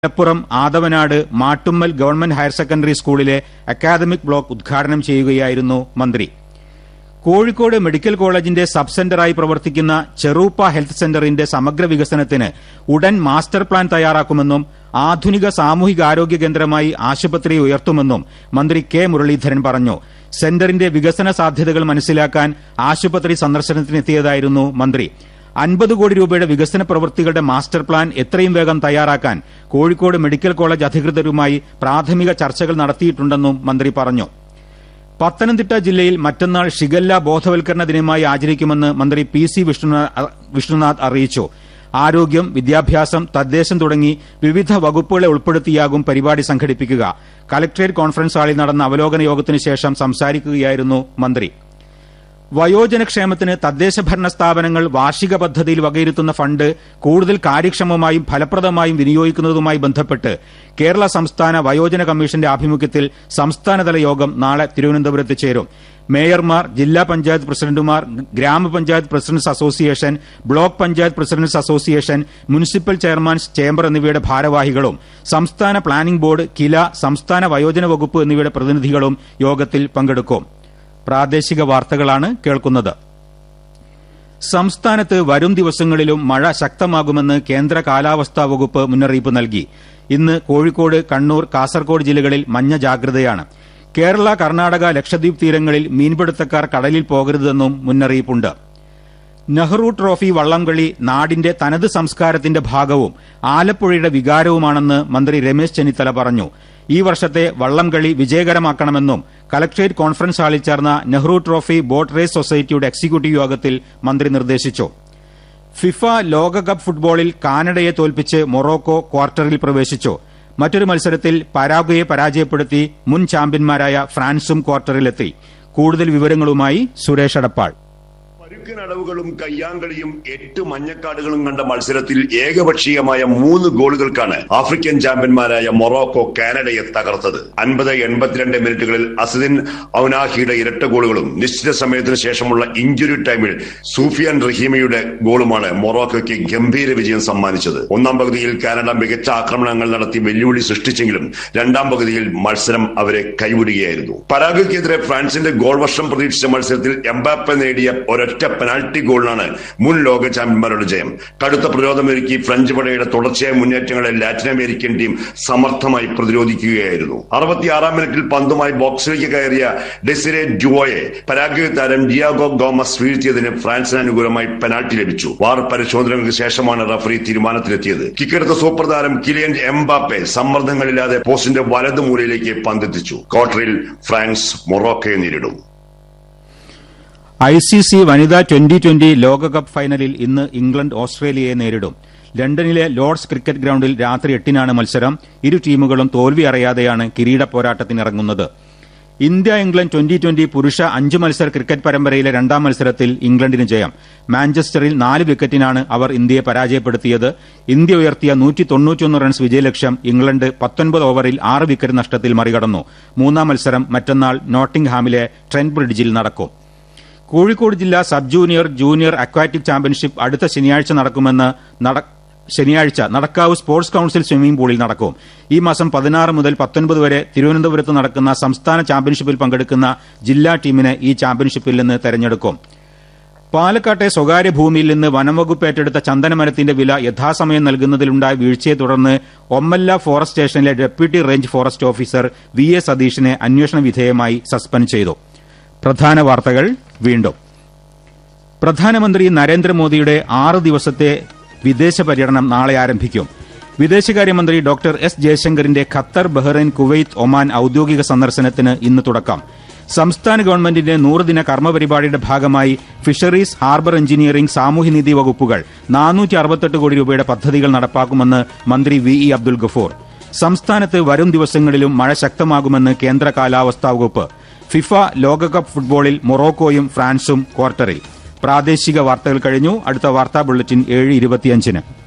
Malappuram Athavanad Mattummal government higher secondary സ്കൂളിലെ academic block ഉദ്ഘാടനം ചെയ്യുകയായിരുന്നു മന്ത്രി കോഴിക്കോട് മെഡിക്കൽ കോളേജിന്റെ സബ് സെന്ററായി പ്രവർത്തിക്കുന്ന ചെറൂപ്പ ഹെൽത്ത് സെന്ററിന്റെ സമഗ്ര വികസനത്തിന് ഉടൻ മാസ്റ്റർ പ്ലാൻ തയ്യാറാക്കുമെന്നും ആധുനിക സാമൂഹികാരോഗ്യ കേന്ദ്രമായി ആശുപത്രി ഉയർത്തുമെന്നും മന്ത്രി കെ മുരളീധരൻ പറഞ്ഞു സെന്ററിന്റെ വികസന സാധ്യതകൾ മനസ്സിലാക്കാൻ ആശുപത്രി സന്ദർശനത്തിനെത്തിയതായിരുന്നു മന്ത്രി അൻപത് കോടി രൂപയുടെ വികസന പ്രവൃത്തികളുടെ മാസ്റ്റർ പ്ലാൻ എത്രയും വേഗം തയ്യാറാക്കാൻ കോഴിക്കോട് മെഡിക്കൽ കോളേജ് അധികൃതരുമായി പ്രാഥമിക ചർച്ചകൾ നടത്തിയിട്ടുണ്ടെന്നും മന്ത്രി പറഞ്ഞു പത്തനംതിട്ട ജില്ലയിൽ മറ്റന്നാൾ ഷിഗല്ല ബോധവൽക്കരണ ദിനമായി ആചരിക്കുമെന്ന് മന്ത്രി പി സി വിഷ്ണുനാഥ് അറിയിച്ചു ആരോഗ്യം വിദ്യാഭ്യാസം തദ്ദേശം തുടങ്ങി വിവിധ വകുപ്പുകളെ ഉൾപ്പെടുത്തിയാകും പരിപാടി സംഘടിപ്പിക്കുക കലക്ട്രേറ്റ് കോൺഫറൻസ് ഹാളിൽ നടന്ന അവലോകന യോഗത്തിനു ശേഷം സംസാരിക്കുകയായിരുന്നു മന്ത്രി വയോജനക്ഷേമത്തിന് തദ്ദേശ ഭരണ സ്ഥാപനങ്ങൾ വാർഷിക പദ്ധതിയിൽ വകയിരുത്തുന്ന ഫണ്ട് കൂടുതൽ കാര്യക്ഷമമായും ഫലപ്രദമായും വിനിയോഗിക്കുന്നതുമായി ബന്ധപ്പെട്ട് കേരള സംസ്ഥാന വയോജന കമ്മീഷന്റെ ആഭിമുഖ്യത്തിൽ സംസ്ഥാനതല യോഗം നാളെ തിരുവനന്തപുരത്ത് ചേരും മേയർമാർ ജില്ലാ പഞ്ചായത്ത് പ്രസിഡന്റുമാർ ഗ്രാമപഞ്ചായത്ത് presidents association block panchayat presidents association municipal chairmans chamber എന്നിവയുടെ ഭാരവാഹികളും സംസ്ഥാന പ്ലാനിംഗ് ബോർഡ് കില സംസ്ഥാന വയോജന വകുപ്പ് എന്നിവയുടെ പ്രതിനിധികളും യോഗത്തിൽ പങ്കെടുക്കും പ്രാദേശിക വാർത്തകളാണ് കേൾക്കുന്നത് സംസ്ഥാനത്ത് വരും ദിവസങ്ങളിലും മഴ ശക്തമാകുമെന്ന് കേന്ദ്ര കാലാവസ്ഥാ വകുപ്പ് മുന്നറിയിപ്പ് നൽകി ഇന്ന് കോഴിക്കോട് കണ്ണൂർ കാസർകോട് ജില്ലകളിൽ മഞ്ഞ ജാഗ്രതയാണ് കേരള കർണാടക ലക്ഷദ്വീപ് തീരങ്ങളിൽ മീൻപിടുത്തക്കാർ കടലിൽ പോകരുതെന്നും മുന്നറിയിപ്പുണ്ട് നെഹ്റു ട്രോഫി വള്ളംകളി നാടിന്റെ തനത് സംസ്കാരത്തിന്റെ ഭാഗവും ആലപ്പുഴയുടെ വികാരവുമാണെന്ന് മന്ത്രി രമേശ് ചെന്നിത്തല പറഞ്ഞു ഈ വർഷത്തെ വള്ളംകളി വിജയകരമാക്കണമെന്നും കലക്ട്രേറ്റ് കോൺഫറൻസ് ഹാളിൽ ചേർന്ന നെഹ്റു ട്രോഫി ബോട്ട് റേസ് സൊസൈറ്റിയുടെ എക്സിക്യൂട്ടീവ് യോഗത്തിൽ മന്ത്രി നിർദ്ദേശിച്ചു ഫിഫ ലോകകപ്പ് ഫുട്ബോളിൽ കാനഡയെ തോൽപ്പിച്ച് മൊറോക്കോ ക്വാർട്ടറിൽ പ്രവേശിച്ചു മറ്റൊരു മത്സരത്തിൽ പരാഗ്വയെ പരാജയപ്പെടുത്തി മുൻ ചാമ്പ്യന്മാരായ ഫ്രാൻസും ക്വാർട്ടറിലെത്തി കൂടുതൽ വിവരങ്ങളുമായി സുരേഷ് അടപ്പാൾ പരുക്കനടവുകളും കയ്യാങ്കളിയും എട്ട് മഞ്ഞക്കാടുകളും കണ്ട മത്സരത്തിൽ ഏകപക്ഷീയമായ മൂന്ന് ഗോളുകൾക്കാണ് ആഫ്രിക്കൻ ചാമ്പ്യന്മാരായ മൊറോക്കോ കാനഡയെ തകർത്തത് അൻപത് എൺപത്തിരണ്ട് മിനിറ്റുകളിൽ അസദിൻ ഔനാഹിയുടെ ഇരട്ട ഗോളുകളും നിശ്ചിത സമയത്തിന് ശേഷമുള്ള ഇഞ്ചുറി ടൈമിൽ സൂഫിയാൻ റഹീമയുടെ ഗോളുമാണ് മൊറോക്കോയ്ക്ക് ഗംഭീര വിജയം സമ്മാനിച്ചത് ഒന്നാം പകുതിയിൽ കാനഡ മികച്ച ആക്രമണങ്ങൾ നടത്തി വെല്ലുവിളി സൃഷ്ടിച്ചെങ്കിലും രണ്ടാം പകുതിയിൽ മത്സരം അവരെ കൈവിടുകയായിരുന്നു പരാഗ്വയ്ക്കെതിരെ ഫ്രാൻസിന്റെ ഗോൾ വർഷം പ്രതീക്ഷിച്ച മത്സരത്തിൽ എംബാപ്പ നേടിയ ഒരൊറ്റ പെനാൽറ്റി ഗോളിനാണ് മുൻ ലോക ചാമ്പ്യന്മാരുടെ ജയം കടുത്ത പ്രതിരോധമൊരുക്കി ഫ്രഞ്ച് പടയുടെ തുടർച്ചയായ മുന്നേറ്റങ്ങളെ ലാറ്റിൻ അമേരിക്കൻ ടീം സമർത്ഥമായി പ്രതിരോധിക്കുകയായിരുന്നു അറുപത്തിയാറാം മിനിറ്റിൽ പന്തുമായി ബോക്സിലേക്ക് കയറിയ ഡെസിറെ ഡ്യുവോയെ പരാഗ്വ താരം ഡിയാഗോ ഗോമസ് വീഴ്ത്തിയതിന് ഫ്രാൻസിന് അനുകൂലമായി പെനാൽറ്റി ലഭിച്ചു വാർ പരിശോധനകൾക്ക് ശേഷമാണ് റഫറി തീരുമാനത്തിലെത്തിയത് കിക്കെടുത്ത സൂപ്പർ താരം കിലിയൻ എംബാപ്പെ സമ്മർദ്ദങ്ങളില്ലാതെ പോസ്റ്റിന്റെ വലതു മൂലയിലേക്ക് പന്തെത്തിച്ചു ക്വാർട്ടറിൽ ഫ്രാൻസ് മൊറോക്കയെ നേരിടും ഐ സി സി വനിതാ ട്വന്റി ട്വന്റി ലോകകപ്പ് ഫൈനലിൽ ഇന്ന് ഇംഗ്ലണ്ട് ഓസ്ട്രേലിയയെ നേരിടും ലണ്ടനിലെ ലോർഡ്സ് ക്രിക്കറ്റ് ഗ്രൌണ്ടിൽ രാത്രി എട്ടിനാണ് മത്സരം ഇരു ടീമുകളും തോൽവി അറിയാതെയാണ് കിരീട പോരാട്ടത്തിനിറങ്ങുന്നത് ഇന്ത്യ ഇംഗ്ലണ്ട് ട്വന്റി ട്വന്റി പുരുഷ അഞ്ച് മത്സര ക്രിക്കറ്റ് പരമ്പരയിലെ രണ്ടാം മത്സരത്തിൽ ഇംഗ്ലണ്ടിന് ജയം മാഞ്ചസ്റ്ററിൽ നാല് വിക്കറ്റിനാണ് അവർ ഇന്ത്യയെ പരാജയപ്പെടുത്തിയത് ഇന്ത്യ ഉയർത്തിയ റൺസ് വിജയലക്ഷ്യം ഇംഗ്ലണ്ട് പത്തൊൻപത് ഓവറിൽ ആറ് വിക്കറ്റ് നഷ്ടത്തിൽ മറികടന്നു മൂന്നാം മത്സരം മറ്റന്നാൾ നോട്ടിംഗ്ഹാമിലെ ട്രെന്റ് ബ്രിഡ്ജിൽ നടക്കും കോഴിക്കോട് ജില്ലാ sub junior junior aquatic championship അടുത്ത ശനിയാഴ്ച നടക്കുമെന്ന് ശനിയാഴ്ച നടക്കാവ് സ്പോർട്സ് കൌൺസിൽ സ്വിമ്മിംഗ് പൂളിൽ നടക്കും ഈ മാസം പതിനാറ് മുതൽ പത്തൊൻപത് വരെ തിരുവനന്തപുരത്ത് നടക്കുന്ന സംസ്ഥാന ചാമ്പ്യൻഷിപ്പിൽ പങ്കെടുക്കുന്ന ജില്ലാ ടീമിനെ ഈ ചാമ്പ്യൻഷിപ്പിൽ നിന്ന് തെരഞ്ഞെടുക്കും പാലക്കാട്ടെ സ്വകാര്യ ഭൂമിയിൽ നിന്ന് വനംവകുപ്പ് ഏറ്റെടുത്ത ചന്ദനമരത്തിന്റെ വില യഥാസമയം നൽകുന്നതിലുണ്ടായ വീഴ്ചയെ തുടർന്ന് ഒമ്മല്ല ഫോറസ്റ്റ് സ്റ്റേഷനിലെ deputy range forest officer V A സതീഷിനെ അന്വേഷണ വിധേയമായി സസ്പെൻഡ് ചെയ്തു പ്രധാന വാർത്തകൾ വീണ്ടും പ്രധാനമന്ത്രി നരേന്ദ്രമോദിയുടെ ആറ് ദിവസത്തെ വിദേശ പര്യടനം നാളെ ആരംഭിക്കും വിദേശകാര്യമന്ത്രി ഡോക്ടർ എസ് ജയശങ്കറിന്റെ ഖത്തർ ബഹ്റൈൻ കുവൈത്ത് ഒമാൻ ഔദ്യോഗിക സന്ദർശനത്തിന് ഇന്ന് തുടക്കം സംസ്ഥാന ഗവൺമെന്റിന്റെ നൂറുദിന കർമ്മപരിപാടിയുടെ ഭാഗമായി ഫിഷറീസ് ഹാർബർ എഞ്ചിനീയറിംഗ് സാമൂഹ്യനീതി വകുപ്പുകൾ നാനൂറ്റി അറുപത്തെട്ട് കോടി രൂപയുടെ പദ്ധതികൾ നടപ്പാക്കുമെന്ന് മന്ത്രി വി ഇ അബ്ദുൽ ഗഫൂർ സംസ്ഥാനത്ത് വരും ദിവസങ്ങളിലും മഴ ശക്തമാകുമെന്ന് കേന്ദ്ര കാലാവസ്ഥാ വകുപ്പ് ഫിഫ ലോകകപ്പ് ഫുട്ബോളിൽ മൊറോക്കോയും ഫ്രാൻസും ക്വാർട്ടറിൽ പ്രാദേശിക വാർത്തകൾ കഴിഞ്ഞു അടുത്ത വാർത്താ ബുള്ളറ്റിൻ ഏഴ് ഇരുപത്തിയഞ്ചിന്